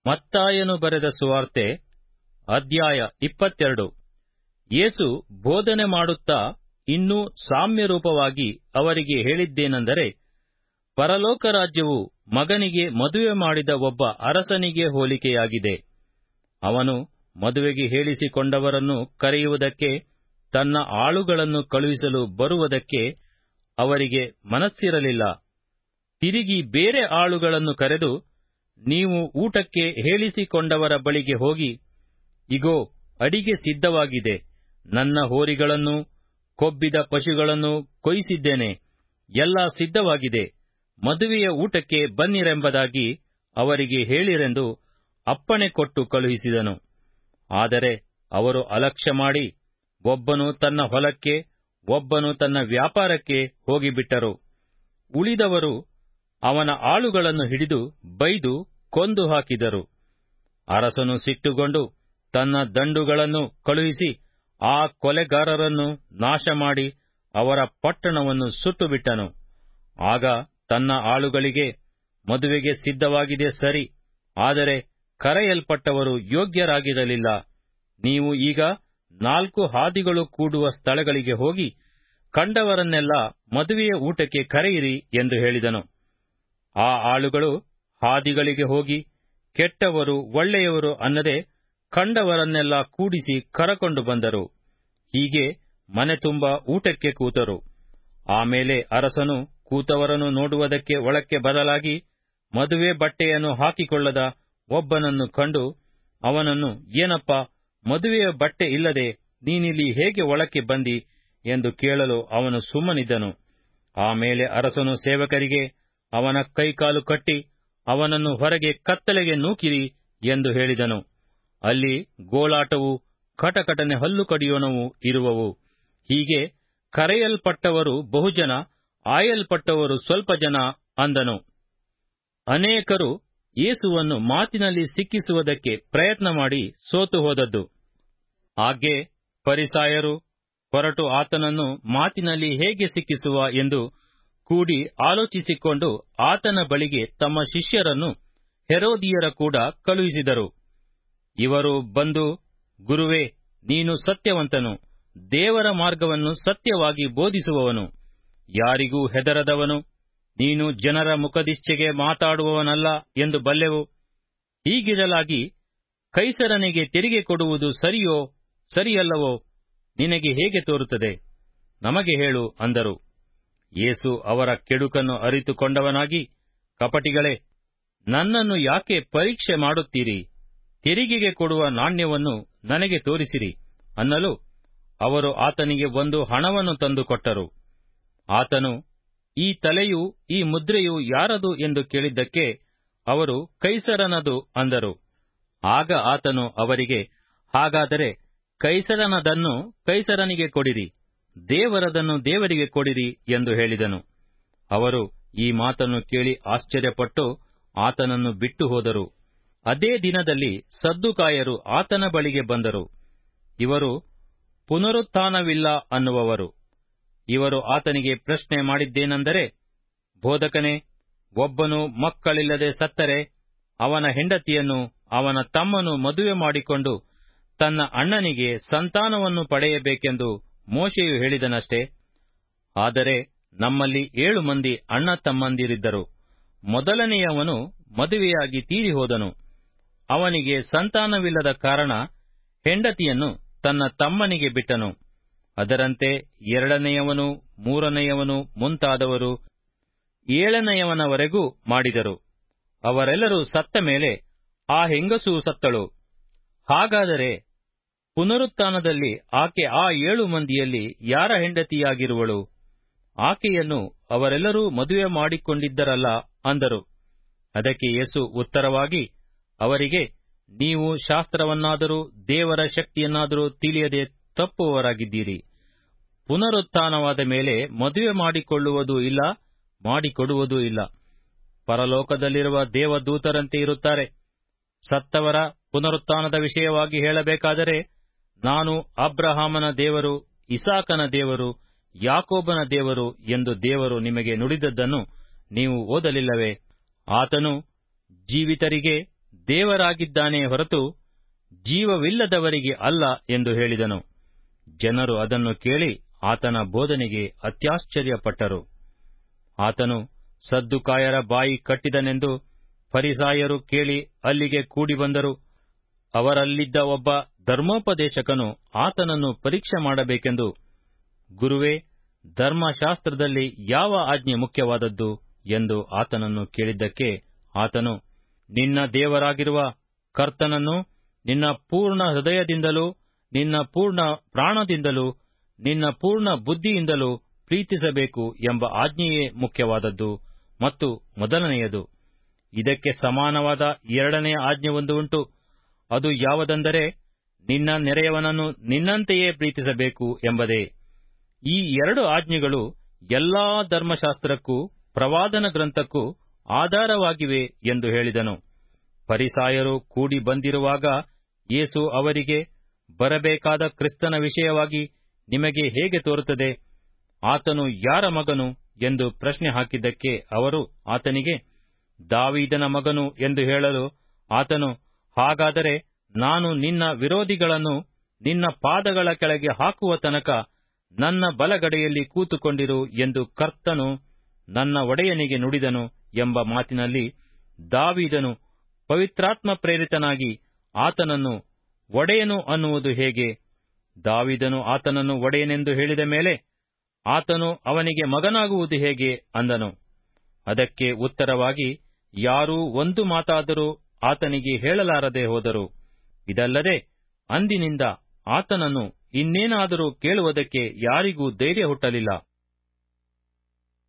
ಮತ್ತಾಯನು ಬರೆದ ಸುವಾರ್ತೆ ಅಧ್ಯಾಯ ಇಪ್ಪತ್ತೆರಡು ಯೇಸು ಬೋಧನೆ ಮಾಡುತ್ತಾ ಇನ್ನೂ ಸಾಮ್ಯರೂಪವಾಗಿ ಅವರಿಗೆ ಹೇಳಿದ್ದೇನೆಂದರೆ ಪರಲೋಕ ರಾಜ್ಯವು ಮಗನಿಗೆ ಮದುವೆ ಮಾಡಿದ ಒಬ್ಬ ಅರಸನಿಗೆ ಹೋಲಿಕೆಯಾಗಿದೆ ಅವನು ಮದುವೆಗೆ ಹೇಳಿಸಿಕೊಂಡವರನ್ನು ಕರೆಯುವುದಕ್ಕೆ ತನ್ನ ಆಳುಗಳನ್ನು ಕಳುಹಿಸಲು ಬರುವುದಕ್ಕೆ ಅವರಿಗೆ ಮನಸ್ಸಿರಲಿಲ್ಲ ತಿರುಗಿ ಬೇರೆ ಆಳುಗಳನ್ನು ಕರೆದು ನೀವು ಊಟಕ್ಕೆ ಹೇಳಿಸಿಕೊಂಡವರ ಬಳಿಗೆ ಹೋಗಿ ಇಗೋ ಅಡಿಗೆ ಸಿದ್ಧವಾಗಿದೆ ನನ್ನ ಹೋರಿಗಳನ್ನೂ ಕೊಬ್ಬಿದ ಪಶುಗಳನ್ನೂ ಕೊಯ್ಸಿದ್ದೇನೆ ಎಲ್ಲ ಸಿದ್ಧವಾಗಿದೆ ಮದುವೆಯ ಊಟಕ್ಕೆ ಬನ್ನಿರೆಂಬುದಾಗಿ ಅವರಿಗೆ ಹೇಳಿರೆಂದು ಅಪ್ಪಣೆ ಕೊಟ್ಟು ಕಳುಹಿಸಿದನು ಆದರೆ ಅವರು ಅಲಕ್ಷ್ಯ ಮಾಡಿ ಒಬ್ಬನು ತನ್ನ ಹೊಲಕ್ಕೆ ಒಬ್ಬನು ತನ್ನ ವ್ಯಾಪಾರಕ್ಕೆ ಹೋಗಿಬಿಟ್ಟರು ಉಳಿದವರು ಅವನ ಆಳುಗಳನ್ನು ಹಿಡಿದು ಬೈದು ಕೊಂದು ಹಾಕಿದರು ಅರಸನು ಸಿಟ್ಟುಗೊಂಡು ತನ್ನ ದಂಡುಗಳನ್ನು ಕಳುಹಿಸಿ ಆ ಕೊಲೆಗಾರರನ್ನು ನಾಶ ಮಾಡಿ ಅವರ ಪಟ್ಟಣವನ್ನು ಸುಟ್ಟುಬಿಟ್ಟನು ಆಗ ತನ್ನ ಆಳುಗಳಿಗೆ ಮದುವೆಗೆ ಸಿದ್ಧವಾಗಿದೆ ಸರಿ ಆದರೆ ಕರೆಯಲ್ಪಟ್ಟವರು ಯೋಗ್ಯರಾಗಿರಲಿಲ್ಲ ನೀವು ಈಗ ನಾಲ್ಕು ಹಾದಿಗಳು ಕೂಡುವ ಸ್ಥಳಗಳಿಗೆ ಹೋಗಿ ಕಂಡವರನ್ನೆಲ್ಲ ಮದುವೆಯ ಊಟಕ್ಕೆ ಕರೆಯಿರಿ ಎಂದು ಹೇಳಿದನು ಆ ಆಳುಗಳು ಹಾದಿಗಳಿಗೆ ಹೋಗಿ ಕೆಟ್ಟವರು ಒಳ್ಳೆಯವರು ಅನ್ನದೆ ಕಂಡವರನ್ನೆಲ್ಲ ಕೂಡಿಸಿ ಕರಕೊಂಡು ಬಂದರು ಹೀಗೆ ಮನೆ ತುಂಬ ಊಟಕ್ಕೆ ಕೂತರು ಆಮೇಲೆ ಅರಸನು ಕೂತವರನ್ನು ನೋಡುವುದಕ್ಕೆ ಒಳಕ್ಕೆ ಬದಲಾಗಿ ಮದುವೆ ಬಟ್ಟೆಯನ್ನು ಹಾಕಿಕೊಳ್ಳದ ಒಬ್ಬನನ್ನು ಕಂಡು ಅವನನ್ನು ಏನಪ್ಪ ಮದುವೆಯ ಬಟ್ಟೆ ಇಲ್ಲದೆ ನೀನಿಲ್ಲಿ ಹೇಗೆ ಒಳಕ್ಕೆ ಬಂದಿ ಎಂದು ಕೇಳಲು ಅವನು ಸುಮ್ಮನಿದ್ದನು ಆಮೇಲೆ ಅರಸನು ಸೇವಕರಿಗೆ ಅವನ ಕೈಕಾಲು ಕಟ್ಟಿ ಅವನನ್ನು ಹೊರಗೆ ಕತ್ತಲೆಗೆ ನೂಕಿರಿ ಎಂದು ಹೇಳಿದನು ಅಲ್ಲಿ ಗೋಳಾಟವು ಕಟಕಟನೆ ಹಲ್ಲು ಕಡಿಯೋಣವು ಇರುವವು ಹೀಗೆ ಕರೆಯಲ್ಪಟ್ಟವರು ಬಹುಜನ ಆಯಲ್ಪಟ್ಟವರು ಸ್ವಲ್ಪ ಜನ ಅಂದನು ಅನೇಕರು ಯೇಸುವನ್ನು ಮಾತಿನಲ್ಲಿ ಸಿಕ್ಕಿಸುವುದಕ್ಕೆ ಪ್ರಯತ್ನ ಮಾಡಿ ಸೋತು ಹೋದದ್ದು ಹಾಗೆ ಪರಿಸಾಯರು ಹೊರಟು ಆತನನ್ನು ಮಾತಿನಲ್ಲಿ ಹೇಗೆ ಸಿಕ್ಕಿಸುವ ಎಂದು ಕೂಡಿ ಆಲೋಚಿಸಿಕೊಂಡು ಆತನ ಬಳಿಗೆ ತಮ್ಮ ಶಿಷ್ಯರನ್ನು ಹೆರೋದಿಯರ ಕೂಡ ಕಳುಹಿಸಿದರು ಇವರು ಬಂದು ಗುರುವೇ ನೀನು ಸತ್ಯವಂತನು ದೇವರ ಮಾರ್ಗವನ್ನು ಸತ್ಯವಾಗಿ ಬೋಧಿಸುವವನು ಯಾರಿಗೂ ಹೆದರದವನು ನೀನು ಜನರ ಮುಖದಿಚ್ಛೆಗೆ ಮಾತಾಡುವವನಲ್ಲ ಎಂದು ಬಲ್ಲೆವು ಹೀಗಿರಲಾಗಿ ಕೈಸರನಿಗೆ ತೆರಿಗೆ ಕೊಡುವುದು ಸರಿಯೋ ಸರಿಯಲ್ಲವೋ ನಿನಗೆ ಹೇಗೆ ತೋರುತ್ತದೆ ನಮಗೆ ಹೇಳು ಅಂದರು ಯೇಸು ಅವರ ಕೆಡುಕನ್ನು ಅರಿತುಕೊಂಡವನಾಗಿ ಕಪಟಿಗಳೇ ನನ್ನನ್ನು ಯಾಕೆ ಪರೀಕ್ಷೆ ಮಾಡುತ್ತೀರಿ ತೆರಿಗೆಗೆ ಕೊಡುವ ನಾಣ್ಯವನ್ನು ನನಗೆ ತೋರಿಸಿರಿ ಅನ್ನಲು ಅವರು ಆತನಿಗೆ ಒಂದು ಹಣವನ್ನು ತಂದು ಕೊಟ್ಟರು ಆತನು ಈ ತಲೆಯು ಈ ಮುದ್ರೆಯು ಯಾರದು ಎಂದು ಕೇಳಿದ್ದಕ್ಕೆ ಅವರು ಕೈಸರನದು ಅಂದರು ಆಗ ಆತನು ಅವರಿಗೆ ಹಾಗಾದರೆ ಕೈಸರನದನ್ನು ಕೈಸರನಿಗೆ ಕೊಡಿರಿ ದೇವರದನ್ನು ದೇವರಿಗೆ ಕೊಡಿರಿ ಎಂದು ಹೇಳಿದನು ಅವರು ಈ ಮಾತನ್ನು ಕೇಳಿ ಆಶ್ಚರ್ಯಪಟ್ಟು ಆತನನ್ನು ಬಿಟ್ಟು ಹೋದರು ಅದೇ ದಿನದಲ್ಲಿ ಸದ್ದುಕಾಯರು ಆತನ ಬಳಿಗೆ ಬಂದರು ಇವರು ಪುನರುತ್ಥಾನವಿಲ್ಲ ಅನ್ನುವವರು ಇವರು ಆತನಿಗೆ ಪ್ರಶ್ನೆ ಮಾಡಿದ್ದೇನೆಂದರೆ ಬೋಧಕನೇ ಒಬ್ಬನು ಮಕ್ಕಳಿಲ್ಲದೆ ಸತ್ತರೆ ಅವನ ಹೆಂಡತಿಯನ್ನು ಅವನ ತಮ್ಮನು ಮದುವೆ ಮಾಡಿಕೊಂಡು ತನ್ನ ಅಣ್ಣನಿಗೆ ಸಂತಾನವನ್ನು ಪಡೆಯಬೇಕೆಂದು ಮೋಶೆಯು ಹೇಳಿದನಷ್ಟೇ ಆದರೆ ನಮ್ಮಲ್ಲಿ ಏಳು ಮಂದಿ ಅಣ್ಣ ತಮ್ಮಂದಿರಿದ್ದರು ಮೊದಲನೆಯವನು ಮದುವೆಯಾಗಿ ತೀರಿ ಹೋದನು ಅವನಿಗೆ ಸಂತಾನವಿಲ್ಲದ ಕಾರಣ ಹೆಂಡತಿಯನ್ನು ತನ್ನ ತಮ್ಮನಿಗೆ ಬಿಟ್ಟನು ಅದರಂತೆ ಎರಡನೆಯವನು ಮೂರನೆಯವನು ಮುಂತಾದವರು ಏಳನೆಯವನವರೆಗೂ ಮಾಡಿದರು ಅವರೆಲ್ಲರೂ ಸತ್ತ ಮೇಲೆ ಆ ಹೆಂಗಸು ಸತ್ತಳು ಹಾಗಾದರೆ ಪುನರುತ್ಥಾನದಲ್ಲಿ ಆಕೆ ಆ ಏಳು ಮಂದಿಯಲ್ಲಿ ಯಾರ ಹೆಂಡತಿಯಾಗಿರುವಳು ಆಕೆಯನ್ನು ಅವರೆಲ್ಲರೂ ಮದುವೆ ಮಾಡಿಕೊಂಡಿದ್ದರಲ್ಲ ಅಂದರು ಅದಕ್ಕೆ ಯೇಸು ಉತ್ತರವಾಗಿ ಅವರಿಗೆ ನೀವು ಶಾಸ್ತ್ರವನ್ನಾದರೂ ದೇವರ ಶಕ್ತಿಯನ್ನಾದರೂ ತಿಳಿಯದೆ ತಪ್ಪುವವರಾಗಿದ್ದೀರಿ ಪುನರುತ್ಥಾನವಾದ ಮೇಲೆ ಮದುವೆ ಮಾಡಿಕೊಳ್ಳುವುದೂ ಇಲ್ಲ ಮಾಡಿಕೊಡುವುದೂ ಇಲ್ಲ ಪರಲೋಕದಲ್ಲಿರುವ ದೇವದೂತರಂತೆ ಇರುತ್ತಾರೆ ಸತ್ತವರ ಪುನರುತ್ಥಾನದ ವಿಷಯವಾಗಿ ಹೇಳಬೇಕಾದರೆ ನಾನು ಅಬ್ರಹಾಮನ ದೇವರು ಇಸಾಕನ ದೇವರು ಯಾಕೋಬನ ದೇವರು ಎಂದು ದೇವರು ನಿಮಗೆ ನುಡಿದದ್ದನ್ನು ನೀವು ಓದಲಿಲ್ಲವೇ ಆತನು ಜೀವಿತರಿಗೆ ದೇವರಾಗಿದ್ದಾನೆ ಹೊರತು ಜೀವವಿಲ್ಲದವರಿಗೆ ಅಲ್ಲ ಎಂದು ಹೇಳಿದನು ಜನರು ಅದನ್ನು ಕೇಳಿ ಆತನ ಬೋಧನೆಗೆ ಅತ್ಯಾಶ್ಚರ್ಯಪಟ್ಟರು ಆತನು ಸದ್ದುಕಾಯರ ಬಾಯಿ ಕಟ್ಟಿದನೆಂದು ಫರಿಸಾಯರು ಕೇಳಿ ಅಲ್ಲಿಗೆ ಕೂಡಿ ಬಂದರು ಅವರಲ್ಲಿದ್ದ ಒಬ್ಬ ಧರ್ಮೋಪದೇಶಕನು ಆತನನ್ನು ಪರೀಕ್ಷೆ ಮಾಡಬೇಕೆಂದು ಗುರುವೇ ಧರ್ಮಶಾಸ್ತ್ರದಲ್ಲಿ ಯಾವ ಆಜ್ಞೆ ಮುಖ್ಯವಾದದ್ದು ಎಂದು ಆತನನ್ನು ಕೇಳಿದ್ದಕ್ಕೆ ಆತನು ನಿನ್ನ ದೇವರಾಗಿರುವ ಕರ್ತನನ್ನು ನಿನ್ನ ಪೂರ್ಣ ಹೃದಯದಿಂದಲೂ ನಿನ್ನ ಪೂರ್ಣ ಪ್ರಾಣದಿಂದಲೂ ನಿನ್ನ ಪೂರ್ಣ ಬುದ್ಧಿಯಿಂದಲೂ ಪ್ರೀತಿಸಬೇಕು ಎಂಬ ಆಜ್ಞೆಯೇ ಮುಖ್ಯವಾದದ್ದು ಮತ್ತು ಮೊದಲನೆಯದು ಇದಕ್ಕೆ ಸಮಾನವಾದ ಎರಡನೆಯ ಆಜ್ಞೆ ಒಂದು ಉಂಟು ಅದು ಯಾವುದೆಂದರೆ ನಿನ್ನ ನೆರೆಯವನನ್ನು ನಿನ್ನಂತೆಯೇ ಪ್ರೀತಿಸಬೇಕು ಎಂಬುದೇ ಈ ಎರಡು ಆಜ್ಞೆಗಳು ಎಲ್ಲಾ ಧರ್ಮಶಾಸ್ತ್ರಕ್ಕೂ ಪ್ರವಾದನ ಗ್ರಂಥಕ್ಕೂ ಆಧಾರವಾಗಿವೆ ಎಂದು ಹೇಳಿದನು ಪರಿಸಾಯರು ಕೂಡಿ ಬಂದಿರುವಾಗ ಯೇಸು ಅವರಿಗೆ ಬರಬೇಕಾದ ಕ್ರಿಸ್ತನ ವಿಷಯವಾಗಿ ನಿಮಗೆ ಹೇಗೆ ತೋರುತ್ತದೆ ಆತನು ಯಾರ ಮಗನು ಎಂದು ಪ್ರಶ್ನೆ ಹಾಕಿದ್ದಕ್ಕೆ ಅವರು ಆತನಿಗೆ ದಾವೀದನ ಮಗನು ಎಂದು ಹೇಳಲು ಆತನು ಹಾಗಾದರೆ ನಾನು ನಿನ್ನ ವಿರೋಧಿಗಳನ್ನು ನಿನ್ನ ಪಾದಗಳ ಕೆಳಗೆ ಹಾಕುವ ತನಕ ನನ್ನ ಬಲಗಡೆಯಲ್ಲಿ ಕೂತುಕೊಂಡಿರು ಎಂದು ಕರ್ತನು ನನ್ನ ಒಡೆಯನಿಗೆ ನುಡಿದನು ಎಂಬ ಮಾತಿನಲ್ಲಿ ದಾವೀದನು ಪವಿತ್ರಾತ್ಮ ಪ್ರೇರಿತನಾಗಿ ಆತನನ್ನು ಒಡೆಯನು ಅನ್ನುವುದು ಹೇಗೆ ದಾವಿದನು ಆತನನ್ನು ಒಡೆಯನೆಂದು ಹೇಳಿದ ಮೇಲೆ ಆತನು ಅವನಿಗೆ ಮಗನಾಗುವುದು ಹೇಗೆ ಅಂದನು ಅದಕ್ಕೆ ಉತ್ತರವಾಗಿ ಯಾರೂ ಒಂದು ಮಾತಾದರೂ ಆತನಿಗೆ ಹೇಳಲಾರದೆ ಹೋದರು ಇದಲ್ಲದೆ ಅಂದಿನಿಂದ ಆತನನ್ನು ಇನ್ನೇನಾದರೂ ಕೇಳುವುದಕ್ಕೆ ಯಾರಿಗೂ ಧೈರ್ಯ ಹುಟ್ಟಲಿಲ್ಲ